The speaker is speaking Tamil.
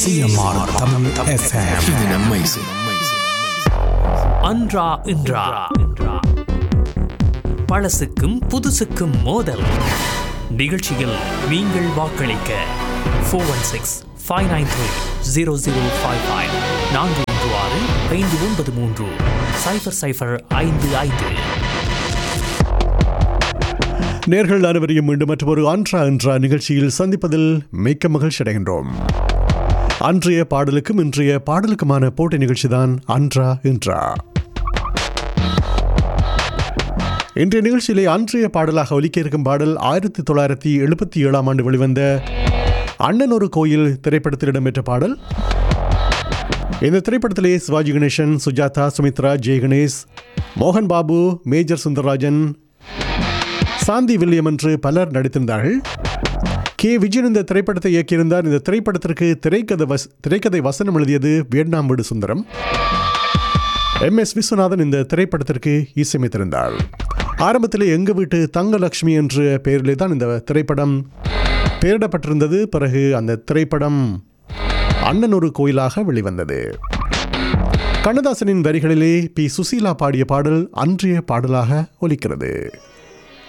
சிஎம்ஆர் தமிழ் எஃப்எம் இது நம்ம இசை அன்றா இன்றா பழசுக்கும் புதுசுக்கும் மோதல் நிகழ்ச்சியில் நீங்கள் வாக்களிக்க four one six five nine three zero zero five five நான்கு ஒன்று ஆறு ஐந்து ஒன்பது மூன்று சைஃபர் சைஃபர் ஐந்து ஐந்து நேர்கள் அனைவரையும் மீண்டும் மற்றொரு அன்றா அன்றா நிகழ்ச்சியில் சந்திப்பதில் மிக்க மகிழ்ச்சி அடைகின்றோம் அன்றைய பாடலுக்கும் இன்றைய பாடலுக்குமான போட்டி நிகழ்ச்சிதான் அன்றா இன்றா இன்றைய நிகழ்ச்சியிலே அன்றைய பாடலாக ஒலிக்க இருக்கும் பாடல் ஆயிரத்தி தொள்ளாயிரத்தி எழுபத்தி ஏழாம் ஆண்டு வெளிவந்த அண்ணன் ஒரு கோயில் திரைப்படத்தில் இடம்பெற்ற பாடல் இந்த திரைப்படத்திலே சிவாஜி கணேசன் சுஜாதா சுமித்ரா ஜெய கணேஷ் மோகன் பாபு மேஜர் சுந்தரராஜன் சாந்தி வில்லியம் என்று பலர் நடித்திருந்தார்கள் கே விஜயன் இந்த திரைப்படத்தை இயக்கியிருந்தார் இந்த திரைப்படத்திற்கு திரைக்கதை வஸ் திரைக்கதை வசனம் எழுதியது வியட்நாம் வீடு சுந்தரம் எம் எஸ் விஸ்வநாதன் இந்த திரைப்படத்திற்கு இசையமைத்திருந்தார் ஆரம்பத்தில் எங்க வீட்டு தங்கலட்சுமி என்ற பெயரிலே தான் இந்த திரைப்படம் பெயரிடப்பட்டிருந்தது பிறகு அந்த திரைப்படம் அண்ணன் ஒரு கோயிலாக வெளிவந்தது கண்ணதாசனின் வரிகளிலே பி சுசீலா பாடிய பாடல் அன்றைய பாடலாக ஒலிக்கிறது